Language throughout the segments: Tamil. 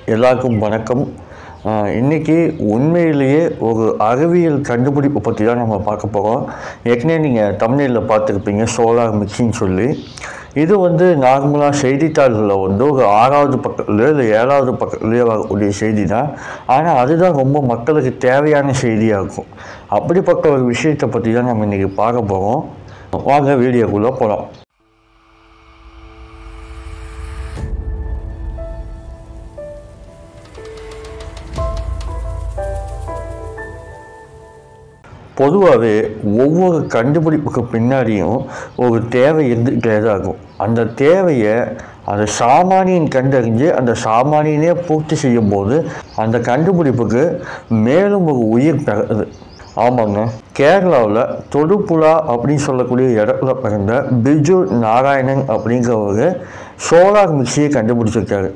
எல்லாருக்கும் வணக்கம் ஆஹ் இன்னைக்கு உண்மையிலேயே ஒரு அறிவியல் கண்டுபிடிப்பு பற்றி தான் நம்ம பார்க்க போகிறோம் ஏற்கனவே நீங்கள் தமிழில் பார்த்துருப்பீங்க சோலார் மிக்சின்னு சொல்லி இது வந்து நார்மலாக செய்தித்தாள்களில் வந்து ஒரு ஆறாவது பக்கத்துலையோ இல்லை ஏழாவது பக்கத்துலையோ வரக்கூடிய செய்தி தான் ஆனால் அதுதான் ரொம்ப மக்களுக்கு தேவையான செய்தியாக இருக்கும் அப்படிப்பட்ட ஒரு விஷயத்தை பற்றி தான் நம்ம இன்றைக்கி பார்க்க போகிறோம் வாங்க வீடியோக்குள்ளே போகலாம் பொதுவாகவே ஒவ்வொரு கண்டுபிடிப்புக்கு பின்னாடியும் ஒரு தேவை இருந்துகிட்டே தான் இருக்கும் அந்த தேவையை அந்த சாமானியன் கண்டறிஞ்சு அந்த சாமானியனே பூர்த்தி செய்யும் போது அந்த கண்டுபிடிப்புக்கு மேலும் ஒரு உயிர் பெறுது ஆமாங்க கேரளாவில் தொடுபுழா அப்படின்னு சொல்லக்கூடிய இடத்துல பிறந்த பிஜு நாராயணன் அப்படிங்கிறவர் சோலார் மிக்சியை கண்டுபிடிச்சிருக்காரு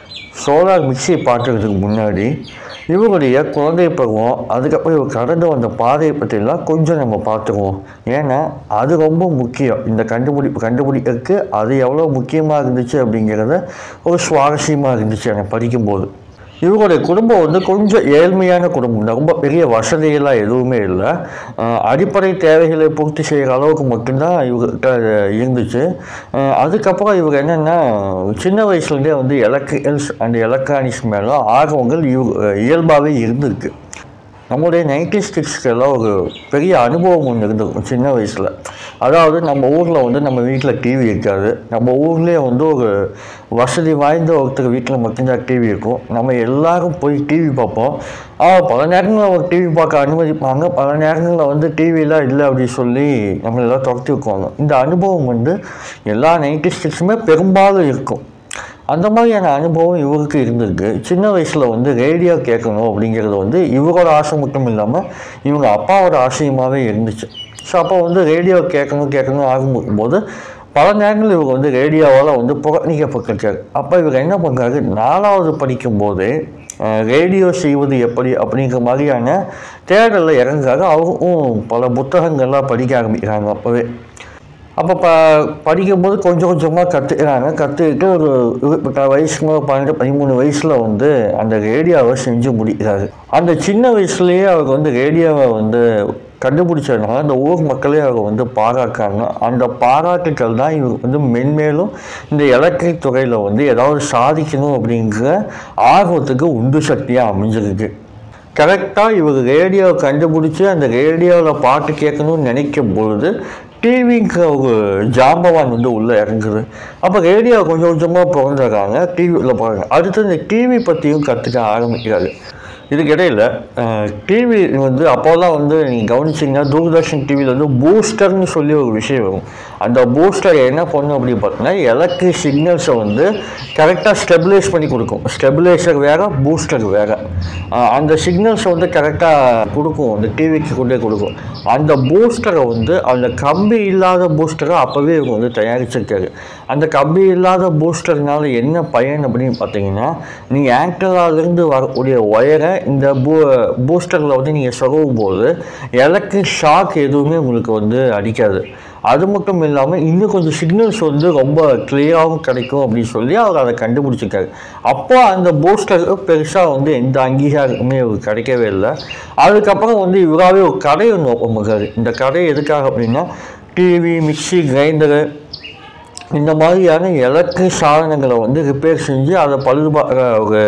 சோலார் மிக்சியை பார்க்கறதுக்கு முன்னாடி இவருடைய குழந்தை பருவம் அதுக்கப்புறம் இவர் கடந்து வந்த பாதையை பற்றிலாம் கொஞ்சம் நம்ம பார்த்துக்குவோம் ஏன்னா அது ரொம்ப முக்கியம் இந்த கண்டுபிடிப்பு கண்டுபிடிக்கிறதுக்கு அது எவ்வளோ முக்கியமாக இருந்துச்சு அப்படிங்கிறத ஒரு சுவாரஸ்யமாக இருந்துச்சு எனக்கு படிக்கும்போது இவங்களுடைய குடும்பம் வந்து கொஞ்சம் ஏழ்மையான குடும்பம் தான் ரொம்ப பெரிய வசதியெல்லாம் எதுவுமே இல்லை அஹ் அடிப்படை தேவைகளை பூர்த்தி செய்கிற அளவுக்கு மட்டும்தான் இவர்கிட்ட இருந்துச்சு அஹ் அதுக்கப்புறம் இவர் என்னென்னா சின்ன வயசுலேருந்தே வந்து எலக்ட்ரிக்கல்ஸ் அண்ட் எலக்ட்ரானிக்ஸ் மேலே ஆர்வங்கள் இவ் இயல்பாகவே இருந்திருக்கு நம்மளுடைய நைன்டி ஸ்கிட்ஸ்க்கெல்லாம் ஒரு பெரிய அனுபவம் ஒன்று இருந்திருக்கும் சின்ன வயசில் அதாவது நம்ம ஊரில் வந்து நம்ம வீட்டில் டிவி இருக்காது நம்ம ஊர்லேயே வந்து ஒரு வசதி வாய்ந்த ஒருத்தர் வீட்டில் மட்டும்தான் டிவி இருக்கும் நம்ம எல்லாரும் போய் டிவி பார்ப்போம் ஆனால் பல நேரங்களில் ஒரு டிவி பார்க்க அனுமதிப்பாங்க பல நேரங்களில் வந்து டிவிலாம் இல்லை அப்படின்னு சொல்லி நம்மளெல்லாம் துரத்தி வைக்குவாங்க இந்த அனுபவம் வந்து எல்லா நைன்டி ஸ்கிட்ஸுமே பெரும்பாலும் இருக்கும் அந்த மாதிரியான அனுபவம் இவருக்கு இருந்திருக்கு சின்ன வயசில் வந்து ரேடியோ கேட்கணும் அப்படிங்கிறது வந்து இவரோட ஆசை மட்டும் இல்லாமல் இவங்க அப்பாவோட ஆசையுமாகவே இருந்துச்சு ஸோ அப்போ வந்து ரேடியோ கேட்கணும் கேட்கணும் ஆகும்போது பல நேரங்கள் இவர் வந்து ரேடியோவால் வந்து புறக்கணிக்கப்பட்டிருக்காரு அப்போ இவர் என்ன பண்ணுறாரு நாலாவது படிக்கும்போதே அஹ், ரேடியோ செய்வது எப்படி அப்படிங்கிற மாதிரியான தேடலில் இறங்குறாரு அவரும் பல புத்தகங்கள்லாம் படிக்க ஆரம்பிக்கிறாங்க அப்போவே அப்போ ப படிக்கும்போது கொஞ்சம் கொஞ்சமாக கற்றுக்கிறாங்க கற்றுக்கிட்டு ஒரு குறிப்பிட்ட வயசுக்கு பன்னெண்டு பதிமூணு வயசில் வந்து அந்த ரேடியோவை செஞ்சு முடிக்கிறாரு அந்த சின்ன வயசுலேயே அவருக்கு வந்து ரேடியோவை வந்து கண்டுபிடிச்சதுனால அந்த ஊர் மக்களே அவர் வந்து பாராட்டுறாங்க அந்த பாராட்டுக்கள் தான் இவர் வந்து மென்மேலும் இந்த எலக்ட்ரிக் துறையில் வந்து ஏதாவது சாதிக்கணும் அப்படிங்கிற ஆர்வத்துக்கு உந்து சக்தியாக அமைஞ்சிருக்கு கரெக்டாக இவர் ரேடியோ கண்டுபிடிச்சி அந்த ரேடியோவில் பாட்டு கேட்கணும்னு நினைக்கும் பொழுது டிவிங்கிற ஒரு ஜாம்பவான் வந்து உள்ளே இறங்குது அப்போ ரேடியோ கொஞ்சம் கொஞ்சமாக பிறந்துடுறாங்க டிவியில் போகிறாங்க அடுத்து இந்த டிவி பற்றியும் கற்றுக்க ஆரம்பிக்கிறாரு இதுக்கிடையில் டிவி வந்து அப்போல்லாம் வந்து நீங்கள் கவனிச்சிங்கன்னா தூர்தர்ஷன் டிவியில் வந்து பூஸ்டர்னு சொல்லி ஒரு விஷயம் வரும் அந்த பூஸ்டர் என்ன பண்ணும் அப்படின்னு பார்த்தீங்கன்னா எலக்ட்ரிக் சிக்னல்ஸை வந்து கரெக்டாக ஸ்டெபிலைஸ் பண்ணி கொடுக்கும் ஸ்டெபிலைசர் வேறு பூஸ்டர் வேறு அந்த சிக்னல்ஸை வந்து கரெக்டாக கொடுக்கும் அந்த டிவிக்கு கொண்டே கொடுக்கும் அந்த பூஸ்டரை வந்து அந்த கம்பி இல்லாத பூஸ்டரை அப்போவே இவங்க வந்து தயாரிச்சிருக்காரு அந்த கம்பி இல்லாத பூஸ்டர்னால என்ன பயன் அப்படின்னு பார்த்தீங்கன்னா நீங்கள் ஆண்டலாலேருந்து வரக்கூடிய ஒயரை இந்த பூ பூஸ்டரில் வந்து நீங்கள் சொருகும் போது எலக்ட்ரிக் ஷாக் எதுவுமே உங்களுக்கு வந்து அடிக்காது அது மட்டும் இல்லாமல் இன்னும் கொஞ்சம் சிக்னல்ஸ் வந்து ரொம்ப கிளியராகவும் கிடைக்கும் அப்படின்னு சொல்லி அவர் அதை கண்டுபிடிச்சிருக்காரு அப்போ அந்த பூஸ்டருக்கு பெருசாக வந்து எந்த அங்கீகாரமுமே அவருக்கு கிடைக்கவே இல்லை அதுக்கப்புறம் வந்து இவராகவே ஒரு கடை ஒன்று ஓப்பன் பண்ணுறாரு இந்த கடை எதுக்காக அப்படின்னா டிவி மிக்சி கிரைண்டரு இந்த மாதிரியான எலக்ட்ரிக் சாதனங்களை வந்து ரிப்பேர் செஞ்சு அதை பழுது பார்க்குற ஒரு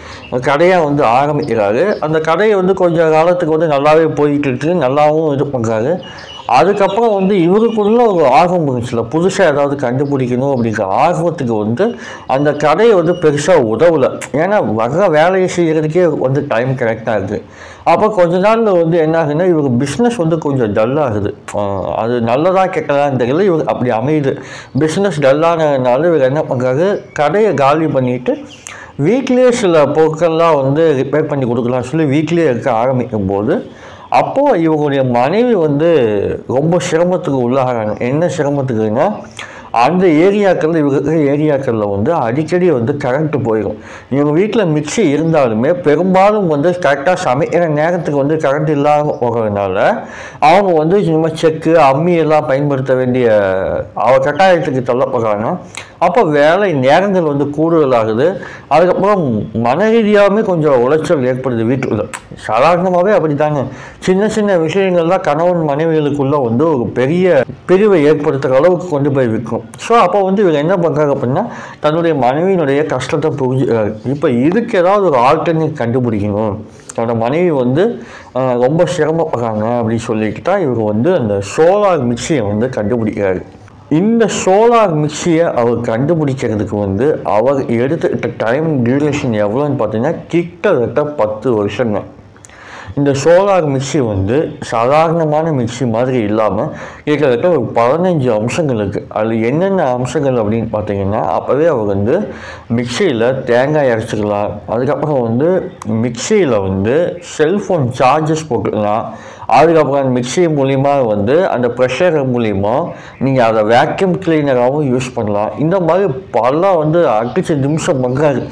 கடையாக வந்து ஆரம்பிக்கிறாரு அந்த கடையை வந்து கொஞ்ச காலத்துக்கு வந்து நல்லாவே போயிட்டு இருக்கு நல்லாவும் இது பண்ணுறாரு அதுக்கப்புறம் வந்து இவருக்குள்ள ஒரு ஆர்வம் இருந்துச்சுல புதுசாக ஏதாவது கண்டுபிடிக்கணும் அப்படிங்கிற ஆர்வத்துக்கு வந்து அந்த கடையை வந்து பெருசாக உதவலை ஏன்னா வர்ற வேலையை செய்கிறதுக்கே வந்து டைம் கரெக்டாக இருக்குது அப்போ கொஞ்ச நாளில் வந்து என்ன ஆகுதுன்னா இவங்க பிஸ்னஸ் வந்து கொஞ்சம் டல்லாகுது அது நல்லதாக கெட்டதான்னு தெரியல இவர் அப்படி அமையுது பிஸ்னஸ் டல்லானதுனால இவர் என்ன பண்ணுறாரு கடையை காலி பண்ணிவிட்டு வீட்லேயே சில பொருட்கள்லாம் வந்து ரிப்பேர் பண்ணி கொடுக்கலாம் சொல்லி வீட்லேயே இருக்க ஆரம்பிக்கும் போது அப்போது இவங்களுடைய மனைவி வந்து ரொம்ப சிரமத்துக்கு உள்ளாகிறாங்க என்ன சிரமத்துக்குன்னா அந்த ஏரியாக்களில் இவங்க இருக்கிற ஏரியாக்களில் வந்து அடிக்கடி வந்து கரண்ட்டு போயிடும் இவங்க வீட்டில் மிக்சி இருந்தாலுமே பெரும்பாலும் வந்து கரெக்டாக சமைக்கிற நேரத்துக்கு வந்து கரண்ட் இல்லாமல் போகிறதுனால அவங்க வந்து சும்மா செக்கு அம்மி எல்லாம் பயன்படுத்த வேண்டிய அவ கட்டாயத்துக்கு தள்ளப்படுறாங்க அப்போ வேலை நேரங்கள் வந்து கூடுதலாகுது அதுக்கப்புறம் மன ரீதியாகவுமே கொஞ்சம் உளைச்சல் ஏற்படுது வீட்டுக்குள்ள சாதாரணமாகவே அப்படி தாங்க சின்ன சின்ன விஷயங்கள் தான் கணவன் மனைவிகளுக்குள்ள வந்து ஒரு பெரிய பிரிவை ஏற்படுத்துகிற அளவுக்கு கொண்டு போய் விற்கும் ஸோ அப்போ வந்து இவங்க என்ன பண்ணுறாங்க அப்படின்னா தன்னுடைய மனைவியினுடைய கஷ்டத்தை புரிஞ்சுக்கிறாங்க இப்போ இதுக்கு ஏதாவது ஒரு ஆல்டர்னேட் கண்டுபிடிக்கணும் தன்னோட மனைவி வந்து ஆஹ், ரொம்ப சிரமப்படுறாங்க அப்படின்னு சொல்லிட்டு தான் இவர் வந்து அந்த சோலார் மிக்சியை வந்து கண்டுபிடிக்கிறாரு இந்த சோலார் மிக்சியை அவர் கண்டுபிடிக்கிறதுக்கு வந்து அவர் எடுத்துக்கிட்ட டைம் டியூரேஷன் எவ்வளோன்னு பார்த்தீங்கன்னா கிட்டத்தட்ட பத்து வருஷங்க இந்த சோலார் மிக்சி வந்து சாதாரணமான மிக்சி மாதிரி இல்லாமல் கிட்டத்தட்ட ஒரு பதினஞ்சு அம்சங்கள் இருக்குது அதில் என்னென்ன அம்சங்கள் அப்படின்னு பார்த்தீங்கன்னா அப்போவே அவர் வந்து மிக்சியில் தேங்காய் அரைச்சிக்கலாம் அதுக்கப்புறம் வந்து மிக்சியில் வந்து செல்ஃபோன் சார்ஜஸ் போட்டுக்கலாம் அதுக்கப்புறம் அந்த மிக்சி மூலிமா வந்து அந்த ப்ரெஷர் மூலிமா நீங்கள் அதை வேக்யூம் கிளீனராகவும் யூஸ் பண்ணலாம் இந்த மாதிரி பல வந்து அடிச்ச நிமிஷம் பண்ணுறாரு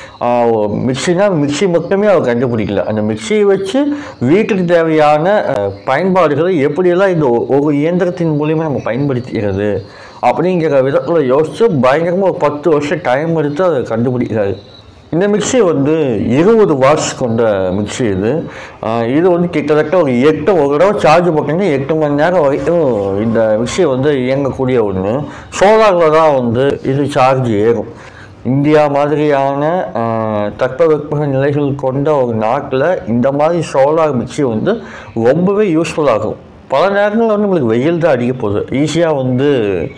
மிக்சினா மிக்சி மட்டுமே அவர் கண்டுபிடிக்கல அந்த மிக்சியை வச்சு வீட்டுக்கு தேவையான அஹ், பயன்பாடுகளை எப்படியெல்லாம் இந்த ஒ- ஒரு இயந்திரத்தின் மூலிமா நம்ம பயன்படுத்திக்கிறது அப்படிங்கிற விதத்தில் யோசித்து பயங்கரமாக ஒரு பத்து வருஷம் டைம் எடுத்து அதை கண்டுபிடிக்கிறாரு இந்த மிக்ஸி வந்து இருபது வாட்ஸ் கொண்ட மிக்ஸி இது ஆஹ் இது வந்து கிட்டத்தட்ட ஒரு எட்டு ஒரு தடவை சார்ஜ் போட்டிங்கன்னா எட்டு மணி நேரம் வரைக்கும் இந்த மிக்ஸி வந்து இயங்கக்கூடிய ஒன்று சோலாரில் தான் வந்து இது சார்ஜ் ஏறும் இந்தியா மாதிரியான ஆஹ், தட்பவெப்ப நிலைகள் கொண்ட ஒரு நாட்டில் இந்த மாதிரி சோலார் மிக்ஸி வந்து ரொம்பவே யூஸ்ஃபுல்லாகும் பல நேரங்களில் வந்து நம்மளுக்கு வெயில் தான் அடிக்க போகுது ஈஸியாக வந்து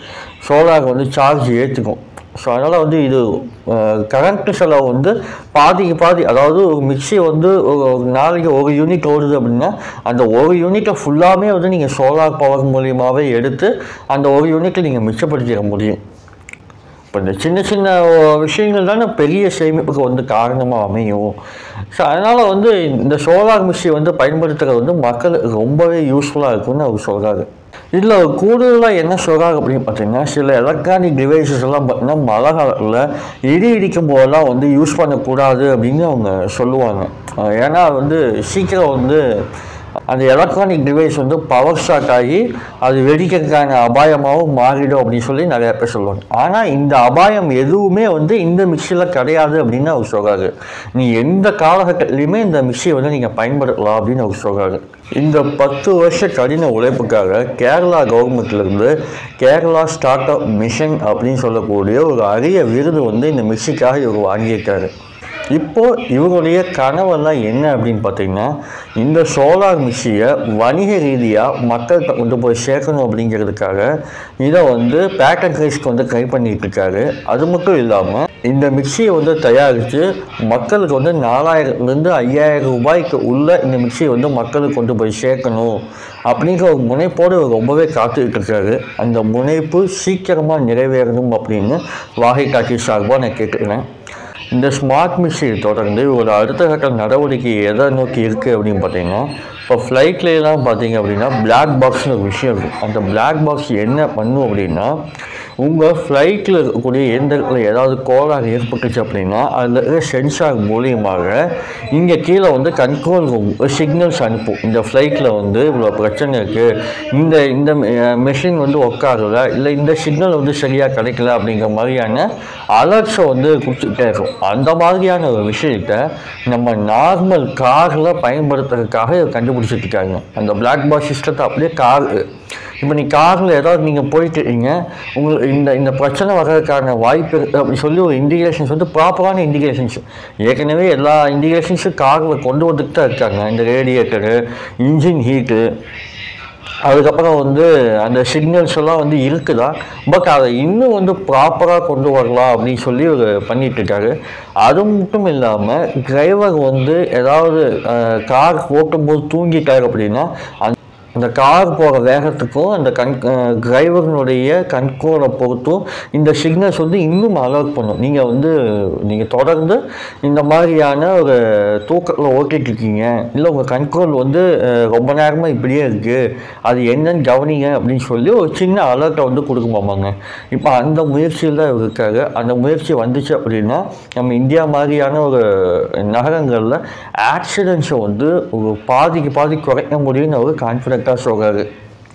சோலார் வந்து சார்ஜ் ஏற்றுக்கும் ஸோ அதனால் வந்து இது கரண்ட் செலவு வந்து பாதிக்கு பாதி அதாவது ஒரு மிக்ஸி வந்து ஒரு ஒரு நாளைக்கு ஒரு யூனிட் ஓடுது அப்படின்னா அந்த ஒரு யூனிட்டை ஃபுல்லாமே வந்து நீங்கள் சோலார் பவர் மூலியமாகவே எடுத்து அந்த ஒரு யூனிட்டை நீங்கள் மிச்சப்படுத்திட முடியும் இப்போ இந்த சின்ன சின்ன விஷயங்கள் தானே பெரிய சேமிப்புக்கு வந்து காரணமாக அமையும் ஸோ அதனால் வந்து இந்த சோலார் மிக்ஸி வந்து பயன்படுத்துறது வந்து மக்களுக்கு ரொம்பவே யூஸ்ஃபுல்லாக இருக்கும்னு அவர் சொல்கிறாரு இதில் கூடுதலாக என்ன சொல்கிறாங்க அப்படின்னு பார்த்தீங்கன்னா சில எலக்ட்ரானிக் டிவைசஸ் எல்லாம் பார்த்தீங்கன்னா மழை காலத்தில் இடி இடிக்கும் போதெல்லாம் வந்து யூஸ் பண்ணக்கூடாது அப்படின்னு அவங்க சொல்லுவாங்க அஹ் ஏன்னா வந்து சீக்கிரம் வந்து அந்த எலக்ட்ரானிக் டிவைஸ் வந்து பவர் ஷாட் ஆகி அது வெடிக்கிறதுக்கான அபாயமாகவும் மாறிடும் அப்படின்னு சொல்லி நிறைய பேர் சொல்லுவாங்க ஆனால் இந்த அபாயம் எதுவுமே வந்து இந்த மிக்சியில் கிடையாது அப்படின்னு அவர் சொல்கிறாரு நீ எந்த காலகட்டத்திலையுமே இந்த மிக்சியை வந்து நீங்கள் பயன்படுத்தலாம் அப்படின்னு அவர் சொல்கிறாரு இந்த பத்து வருஷ கடின உழைப்புக்காக கேரளா கவர்மெண்ட்லேருந்து கேரளா ஸ்டார்ட் அப் மிஷன் அப்படின்னு சொல்லக்கூடிய ஒரு அரிய விருது வந்து இந்த மிக்சிக்காக இவர் வாங்கியிருக்காரு இப்போ இவருடைய கனவெல்லாம் என்ன அப்படின்னு பார்த்தீங்கன்னா இந்த சோலார் மிக்சியை வணிக ரீதியாக மக்கள்கிட்ட கொண்டு போய் சேர்க்கணும் அப்படிங்கிறதுக்காக இதை வந்து பேட்டன் ரைஸ்க்கு வந்து ட்ரை பண்ணிட்டு இருக்காரு அது மட்டும் இல்லாமல் இந்த மிக்சியை வந்து தயாரித்து மக்களுக்கு வந்து நாலாயிரத்துலேருந்து ஐயாயிரம் ரூபாய்க்கு உள்ள இந்த மிக்சியை வந்து மக்களுக்கு கொண்டு போய் சேர்க்கணும் அப்படிங்கிற ஒரு முனைப்போடு இவர் ரொம்பவே காத்துக்கிட்டு இருக்காரு அந்த முனைப்பு சீக்கிரமாக நிறைவேறணும் அப்படின்னு வாகை காட்சி சார்பாக நான் கேட்டுக்கிறேன் இந்த ஸ்மார்ட் மிக்சியை தொடர்ந்து ஒரு அடுத்த கட்ட நடவடிக்கை எதை நோக்கி இருக்குது அப்படின்னு பார்த்தீங்கன்னா இப்போ ஃப்ளைட்லாம் பார்த்தீங்க அப்படின்னா பிளாக் பாக்ஸ்னு ஒரு விஷயம் இருக்குது அந்த பிளாக் பாக்ஸ் என்ன பண்ணும் அப்படின்னா உங்கள் ஃப்ளைட்டில் இருக்கக்கூடிய இயந்திரத்தில் ஏதாவது கோளாறு ஏற்பட்டுச்சு அப்படின்னா அதில் இருக்கிற சென்சார் மூலியமாக இங்கே கீழே வந்து கண்ட்ரோல் ரூம் சிக்னல்ஸ் அனுப்பும் இந்த ஃப்ளைட்டில் வந்து இவ்வளோ பிரச்சனை இருக்குது இந்த இந்த மெஷின் வந்து உட்காரல இல்லை இந்த சிக்னல் வந்து சரியாக கிடைக்கல அப்படிங்கிற மாதிரியான அலர்ட்ஸை வந்து கொடுத்துக்கிட்டே இருக்கும் அந்த மாதிரியான ஒரு விஷயத்தை நம்ம நார்மல் காரில் பயன்படுத்துறதுக்காக இதை கண்டுபிடிச்சிட்டு இருக்காங்க அந்த பிளாக் பாக்ஸ் சிஸ்டத்தை அப்படியே கார் இப்போ நீ காரில் ஏதாவது நீங்கள் போயிட்டு இருக்கீங்க உங்களுக்கு இந்த இந்த பிரச்சனை வர்றதுக்கான வாய்ப்பு இருக்குது அப்படின்னு சொல்லி ஒரு இண்டிகேஷன்ஸ் வந்து ப்ராப்பரான இண்டிகேஷன்ஸ் ஏற்கனவே எல்லா இண்டிகேஷன்ஸும் காரில் கொண்டு வந்துட்டு தான் இருக்காங்க இந்த ரேடியேட்டரு இன்ஜின் ஹீட்டு அதுக்கப்புறம் வந்து அந்த சிக்னல்ஸ் எல்லாம் வந்து இருக்குதா பட் அதை இன்னும் வந்து ப்ராப்பராக கொண்டு வரலாம் அப்படின்னு சொல்லி ஒரு பண்ணிட்டு இருக்காரு அது மட்டும் இல்லாமல் டிரைவர் வந்து ஏதாவது கார் ஓட்டும்போது தூங்கிட்டார் அப்படின்னா அந்த அந்த கார் போகிற வேகத்துக்கும் அந்த கண் டிரைவர்னுடைய கண்ட்ரோலை பொறுத்தும் இந்த சிக்னல்ஸ் வந்து இன்னும் அலர்ட் பண்ணும் நீங்கள் வந்து நீங்கள் தொடர்ந்து இந்த மாதிரியான ஒரு தூக்கத்தில் ஓட்டிட்டு இருக்கீங்க இல்லை உங்கள் கண்ட்ரோல் வந்து அஹ், ரொம்ப நேரமாக இப்படியே இருக்குது அது என்னன்னு கவனிங்க அப்படின்னு சொல்லி ஒரு சின்ன அலர்ட்டை வந்து கொடுக்குமாமாங்க இப்போ அந்த முயற்சியில் தான் இவர் இருக்காரு அந்த முயற்சி வந்துச்சு அப்படின்னா நம்ம இந்தியா மாதிரியான ஒரு நகரங்களில் ஆக்சிடென்ட்ஸை வந்து ஒரு பாதிக்கு பாதி குறைக்க முடியும்னு அவர் கான்ஃபிடென்ட்டாக சொல்கிறாரு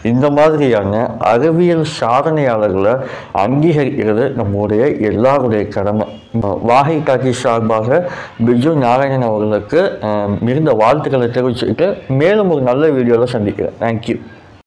இந்த மாதிரியான அறிவியல் சாதனையாளர்களை அங்கீகரிக்கிறது நம்முடைய எல்லாருடைய கடமை வாகை காட்சி சார்பாக பிஜு நாராயணன் அவர்களுக்கு அஹ், மிகுந்த வாழ்த்துக்களை தெரிவிச்சுக்கிட்டு மேலும் ஒரு நல்ல வீடியோவில் சந்திக்கிறேன் தேங்க்யூ